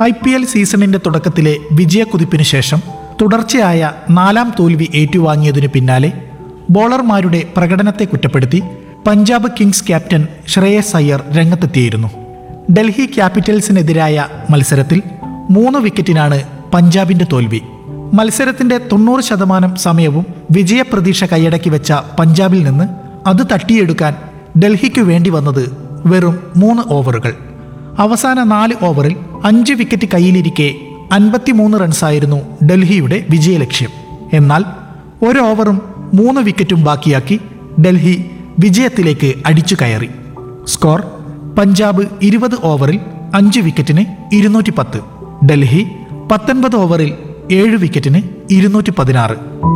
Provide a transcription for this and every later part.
I P L സീസണിന്റെ തുടക്കത്തിലെ വിജയക്കുതിപ്പിന് ശേഷം തുടർച്ചയായ നാലാം തോൽവി ഏറ്റുവാങ്ങിയതിനു പിന്നാലെ ബോളർമാരുടെ പ്രകടനത്തെ കുറ്റപ്പെടുത്തി പഞ്ചാബ് കിങ്സ് ക്യാപ്റ്റൻ ശ്രേയസ് അയ്യർ രംഗത്തെത്തിയിരുന്നു ഡൽഹി ക്യാപിറ്റൽസിനെതിരായ മത്സരത്തിൽ മൂന്ന് വിക്കറ്റിനാണ് പഞ്ചാബിന്റെ തോൽവി മത്സരത്തിന്റെ തൊണ്ണൂറ് ശതമാനം സമയവും വിജയപ്രതീക്ഷ കൈയടക്കി വെച്ച പഞ്ചാബിൽ നിന്ന് അത് തട്ടിയെടുക്കാൻ ഡൽഹിക്കു വേണ്ടി വന്നത് വെറും മൂന്ന് ഓവറുകൾ അവസാന നാല് ഓവറിൽ അഞ്ച് വിക്കറ്റ് കയ്യിലിരിക്കെ അൻപത്തിമൂന്ന് റൺസായിരുന്നു ഡൽഹിയുടെ വിജയലക്ഷ്യം എന്നാൽ ഒരു ഓവറും മൂന്ന് വിക്കറ്റും ബാക്കിയാക്കി ഡൽഹി വിജയത്തിലേക്ക് അടിച്ചു കയറി സ്കോർ പഞ്ചാബ് ഇരുപത് ഓവറിൽ അഞ്ച് വിക്കറ്റിന് ഇരുന്നൂറ്റി പത്ത് ഡൽഹി പത്തൊൻപത് ഓവറിൽ ഏഴ് വിക്കറ്റിന് ഇരുന്നൂറ്റി പതിനാറ്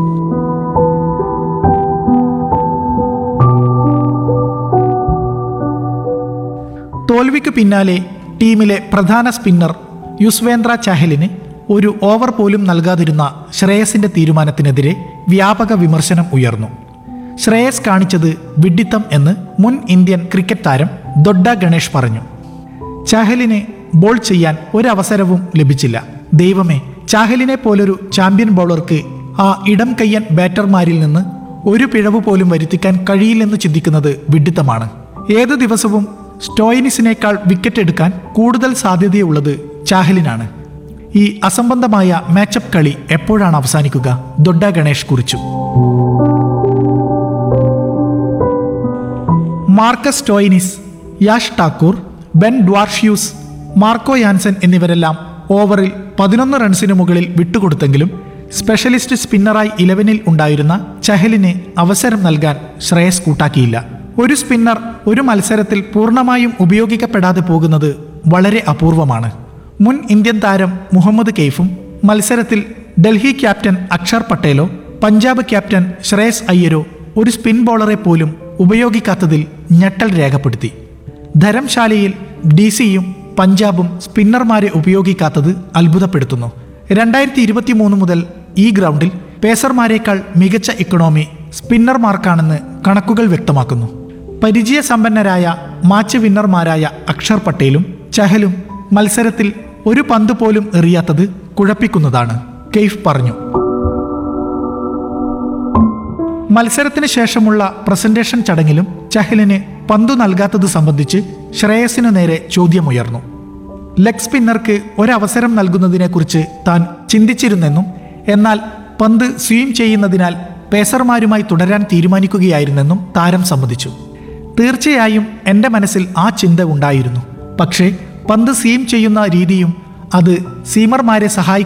തോൽവിക്ക് പിന്നാലെ ടീമിലെ പ്രധാന സ്പിന്നർ യുസ്വേന്ദ്ര ചഹലിന് ഒരു ഓവർ പോലും നൽകാതിരുന്ന ശ്രേയസിന്റെ തീരുമാനത്തിനെതിരെ വ്യാപക വിമർശനം ഉയർന്നു ശ്രേയസ് കാണിച്ചത് വിഡ്ഢിത്തം എന്ന് മുൻ ഇന്ത്യൻ ക്രിക്കറ്റ് താരം ദൊഡ്ഡ ഗണേഷ് പറഞ്ഞു ചാഹലിന് ബോൾ ചെയ്യാൻ ഒരവസരവും ലഭിച്ചില്ല ദൈവമേ ചാഹലിനെ പോലൊരു ചാമ്പ്യൻ ബൗളർക്ക് ആ ഇടം കയ്യൻ ബാറ്റർമാരിൽ നിന്ന് ഒരു പിഴവ് പോലും വരുത്തിക്കാൻ കഴിയില്ലെന്ന് ചിന്തിക്കുന്നത് വിഡ്ഢിത്തമാണ് ഏത് ദിവസവും സ്റ്റോയിനിസിനേക്കാൾ വിക്കറ്റ് എടുക്കാൻ കൂടുതൽ സാധ്യതയുള്ളത് ചാഹലിനാണ് ഈ അസംബന്ധമായ മാച്ചപ്പ് കളി എപ്പോഴാണ് അവസാനിക്കുക ദൊഡ്ഡ ഗണേഷ് കുറിച്ചു Marcus Stoinis Yash Thakur Ben Dwarshuis Marco Jansen എന്നിവരെല്ലാം ഓവറിൽ പതിനൊന്ന് റൺസിന് മുകളിൽ വിട്ടുകൊടുത്തെങ്കിലും സ്പെഷ്യലിസ്റ്റ് സ്പിന്നറായി ഇലവനിൽ ഉണ്ടായിരുന്ന ചഹലിന് അവസരം നൽകാൻ ശ്രേയസ് കൂട്ടാക്കിയില്ല ഒരു സ്പിന്നർ ഒരു മത്സരത്തിൽ പൂർണ്ണമായും ഉപയോഗിക്കപ്പെടാതെ പോകുന്നത് വളരെ അപൂർവമാണ് മുൻ ഇന്ത്യൻ താരം മുഹമ്മദ് കെയ്ഫും മത്സരത്തിൽ ഡൽഹി ക്യാപ്റ്റൻ അക്ഷർ പട്ടേലോ പഞ്ചാബ് ക്യാപ്റ്റൻ ശ്രേയസ് അയ്യരോ ഒരു സ്പിൻ ബോളറെ പോലും ഉപയോഗിക്കാത്തതിൽ ഞെട്ടൽ രേഖപ്പെടുത്തി ധരംശാലയിൽ ഡി സിയും പഞ്ചാബും സ്പിന്നർമാരെ ഉപയോഗിക്കാത്തത് അത്ഭുതപ്പെടുത്തുന്നു രണ്ടായിരത്തി ഇരുപത്തി മൂന്ന് മുതൽ ഈ ഗ്രൗണ്ടിൽ പേസർമാരെക്കാൾ മികച്ച ഇക്കണോമി സ്പിന്നർമാർക്കാണെന്ന് കണക്കുകൾ വ്യക്തമാക്കുന്നു പരിചയസമ്പന്നരായ മാച്ച് വിന്നർമാരായ അക്ഷർ പട്ടേലും ചഹലും മത്സരത്തിൽ ഒരു പന്ത് പോലും എറിയാത്തത് കുഴപ്പിക്കുന്നതാണ് കെയ്ഫ് പറഞ്ഞു മത്സരത്തിന് ശേഷമുള്ള പ്രസന്റേഷൻ ചടങ്ങിലും ചഹലിന് പന്തു നൽകാത്തത് സംബന്ധിച്ച് ശ്രേയസിനു നേരെ ചോദ്യമുയർന്നു ലെഗ് സ്പിന്നർക്ക് ഒരവസരം നൽകുന്നതിനെക്കുറിച്ച് താൻ ചിന്തിച്ചിരുന്നെന്നും എന്നാൽ പന്ത് സ്വീം ചെയ്യുന്നതിനാൽ പേസർമാരുമായി തുടരാൻ തീരുമാനിക്കുകയായിരുന്നെന്നും താരം സമ്മതിച്ചു തീർച്ചയായും എൻ്റെ മനസ്സിൽ ആ ചിന്ത ഉണ്ടായിരുന്നു പക്ഷേ പന്ത് സീം ചെയ്യുന്ന രീതിയും അത് സീമർമാരെ സഹായിക്കും